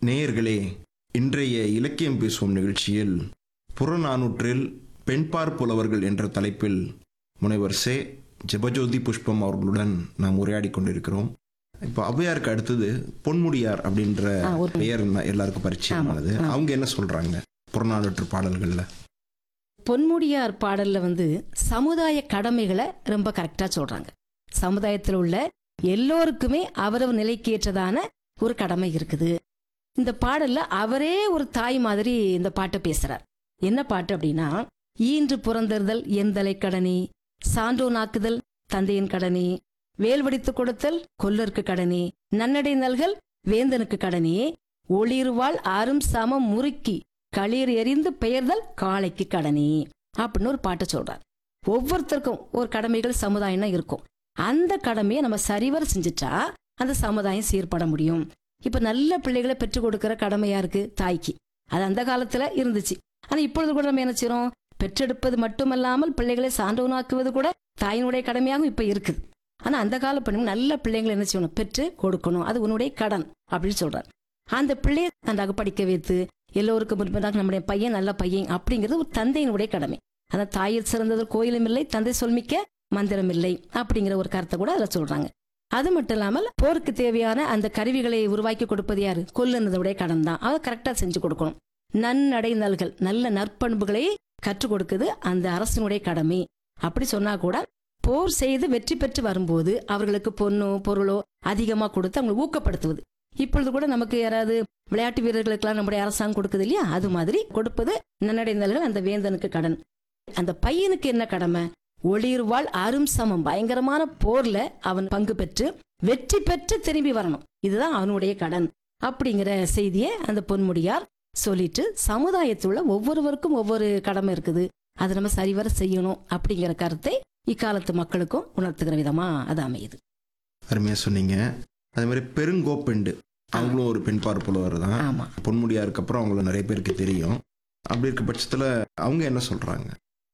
நேயர்களே இன்றைய இலக்கியம் பேசுவோம் நிகழ்ச்சியில் புறநானூற்றில் பெண்பார் புலவர்கள் என்ற தலைப்பில் முனைவர் சே ஜெபஜோதி புஷ்பம் அவர்களுடன் நாம் உரையாடி கொண்டிருக்கிறோம் இப்போ ஔவையாருக்கு அடுத்தது பொன்முடியார் அப்படின்ற ஆ, ஒரு- பெயர் என்ன- எல்லாருக்கும் பரிச்சயமானது அவங்க என்ன சொல்றாங்க புறநானூற்று பாடல்கள்ல பொன்முடியார் பாடல்ல வந்து சமுதாய கடமைகளை ரொம்ப கரெக்டா சொல்றாங்க சமுதாயத்தில் உள்ள எல்லோருக்குமே அவரவர் நிலைக்கு ஏற்றதான ஒரு கடமை இருக்குது இந்த பாடல்ல அவரே ஒரு தாய் மாதிரி இந்த பாட்டை பேசுறார் என்ன பாட்டு அப்படின்னா ஈன்று புறந்தறுதல் எந்தலை கடனி சான்றோனாக்குதல் தந்தையின் கடனி வேல்வடித்து கொடுத்தல் கொல்லருக்கு கடனி நன்னடை நல்கல் வேந்தனுக்கு கடனி ஒளிர்வாள் அரும் சமம் முறுக்கி களிர் எறிந்து பெயர்தல் காளைக்கு கடனி அப்படின்னு ஒரு பாட்டை சொல்றார் ஒவ்வொருத்தருக்கும் ஒரு கடமைகள் சமுதாயம்னா இருக்கும் அந்த கடமையை நம்ம சரிவர செஞ்சுட்டா அந்த சமுதாயம் சீர்பட முடியும் இப்ப நல்ல பிள்ளைகளை பெற்றுக் கொடுக்கிற கடமையா இருக்கு தாய்க்கு அது அந்த காலத்துல இருந்துச்சு ஆனா இப்பொழுது கூட நம்ம என்ன செய்றோம் பெற்றெடுப்பது மட்டுமல்லாமல் பிள்ளைகளை சான்றவனாக்குவது கூட தாயினுடைய கடமையாகவும் இப்ப இருக்குது ஆனா அந்த கால பெண்கள் நல்ல பிள்ளைங்களை என்ன செய்யணும் பெற்று கொடுக்கணும் அது உன்னுடைய கடன் அப்படின்னு சொல்றார் அந்த பிள்ளையை நன்றாக படிக்க வைத்து எல்லோருக்கும் முன்பதாக நம்முடைய பையன் நல்ல பையன் அப்படிங்கிறது ஒரு தந்தையினுடைய கடமை அந்த தாயில் சிறந்தது கோயிலும் இல்லை தந்தை சொல்மிக்க மந்திரம் இல்லை அப்படிங்கிற ஒரு கருத்தை கூட அதில் சொல்றாங்க அது மட்டும் இல்லாமல் போருக்கு தேவையான அந்த கருவிகளை உருவாக்கி கொடுப்பது யாரு கொல்லுனதுடைய கடன் தான் அதை கரெக்டாக செஞ்சு கொடுக்கணும் நன்னடை நல்கள் நல்ல நற்பண்புகளை கற்றுக் கொடுக்குது அந்த அரசினுடைய கடமை அப்படி சொன்னா கூட போர் செய்து வெற்றி பெற்று வரும்போது அவர்களுக்கு பொண்ணோ பொருளோ அதிகமா கொடுத்து அவங்களை ஊக்கப்படுத்துவது இப்பொழுது கூட நமக்கு யாராவது விளையாட்டு வீரர்களுக்கெல்லாம் நம்முடைய அரசாங்கம் கொடுக்குது இல்லையா அது மாதிரி கொடுப்பது நன்னடைந்தல்கள் அந்த வேந்தனுக்கு கடன் அந்த பையனுக்கு என்ன கடமை ஒளிர்வாள் அரும் சமம் பயங்கரமான போர்ல அவன் பங்கு பெற்று வெற்றி பெற்று திரும்பி வரணும் இதுதான் அவனுடைய கடன் அப்படிங்கிற செய்தியை அந்த பொன்முடியார் சொல்லிட்டு சமுதாயத்துள்ள ஒவ்வொருவருக்கும் ஒவ்வொரு கடமை இருக்குது அதை நம்ம சரிவர செய்யணும் அப்படிங்கிற கருத்தை இக்காலத்து மக்களுக்கும் உணர்த்துகிற விதமா அது அமையுது அருமையா சொன்னீங்க அதே மாதிரி பெருங்கோப்பெண்டு அவங்களும் ஒரு பெண்பார் புலவர் தான் ஆமா பொன்முடியாருக்கு அப்புறம் அவங்கள நிறைய பேருக்கு தெரியும் அப்படி இருக்க பட்சத்துல அவங்க என்ன சொல்றாங்க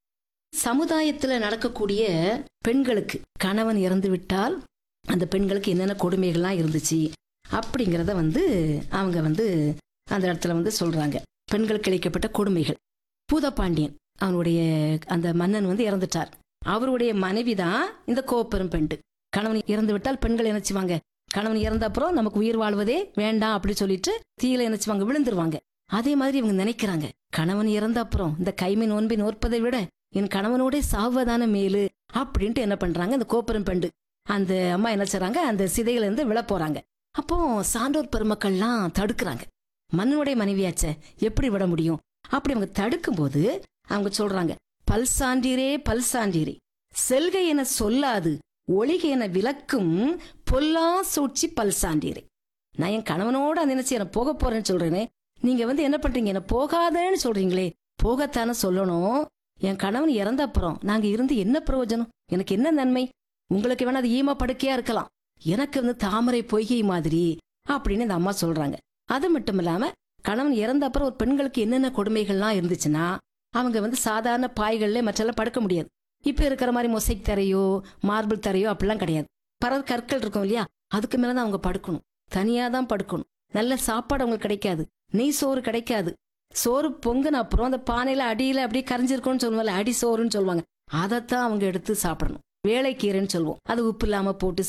சமுதாயத்துல நடக்கக்கூடிய பெண்களுக்கு கணவன் இறந்து விட்டால் அந்த பெண்களுக்கு என்னென்ன கொடுமைகள்லாம் இருந்துச்சு அப்படிங்கிறத வந்து அவங்க வந்து அந்த இடத்துல வந்து சொல்றாங்க பெண்களுக்கு இழைக்கப்பட்ட கொடுமைகள் பூதப்பாண்டியன் அவனுடைய அந்த மன்னன் வந்து இறந்துட்டார் அவருடைய மனைவி தான் இந்த கோப்பெரும் பெண்டு கணவன் இறந்து விட்டால் பெண்கள் நினைச்சுவாங்க கணவன் இறந்த அப்புறம் நமக்கு உயிர் வாழ்வதே வேண்டாம் அப்படி சொல்லிட்டு தீயில நினைச்சுவாங்க விழுந்துருவாங்க அதே மாதிரி இவங்க நினைக்கிறாங்க கணவன் இறந்த அப்புறம் இந்த கைமை நோன்பை நோற்பதை விட என் கணவனோட சாவதான மேலு அப்படின்ட்டு என்ன பண்றாங்க இந்த கோப்பெரும் பெண்டு அந்த அம்மா என்ன செய்றாங்க அந்த சிதையில இருந்து விழ போறாங்க அப்போ சான்றோர் பெருமக்கள்லாம் தடுக்கிறாங்க மன்னனுடைய மனைவியாச்சே எப்படி விட முடியும் அப்படி அவங்க தடுக்கும்போது அவங்க சொல்றாங்க பல் சான்றீரே பல் சான்றீரே செல்கை என சொல்லாது ஒளிகை என விளக்கும் பொல்லா சூழ்ச்சி பல் சான்றீரே நான் என் கணவனோட நினைச்சு என்ன போக போறேன்னு சொல்றேனே நீங்க வந்து என்ன பண்றீங்க என்ன போகாதேன்னு சொல்றீங்களே போகத்தானே சொல்லணும் என் கணவன் இறந்த அப்புறம் நாங்க இருந்து என்ன பிரயோஜனம் எனக்கு என்ன நன்மை உங்களுக்கு வேணா அது ஈம படுக்கையா இருக்கலாம் எனக்கு வந்து தாமரை பொய்கை மாதிரி அப்படின்னு இந்த அம்மா சொல்றாங்க அது மட்டும் இல்லாம கணவன் இறந்த அப்புறம் ஒரு பெண்களுக்கு என்னென்ன கொடுமைகள்லாம் இருந்துச்சுன்னா அவங்க வந்து சாதாரண பாய்கள்ல மற்றெல்லாம் படுக்க முடியாது இப்ப இருக்கிற மாதிரி மொசைக் தரையோ மார்பிள் தரையோ அப்படிலாம் கிடையாது பரவ கற்கள் இருக்கும் இல்லையா அதுக்கு மேலதான் அவங்க படுக்கணும் தனியா தான் படுக்கணும் நல்ல சாப்பாடு அவங்களுக்கு கிடைக்காது நெய் சோறு கிடைக்காது சோறு பொங்குன அப்புறம் அந்த பானையில அடியில அப்படியே கரைஞ்சிருக்கும்னு சொல்லுவாங்க அடி சோறுன்னு சொல்லுவாங்க அதைத்தான் அவங்க எடுத்து சாப்பிடணும் வேலைக்கீரைன்னு சொல்லுவோம் அது உப்பு இல்லாம போட்டு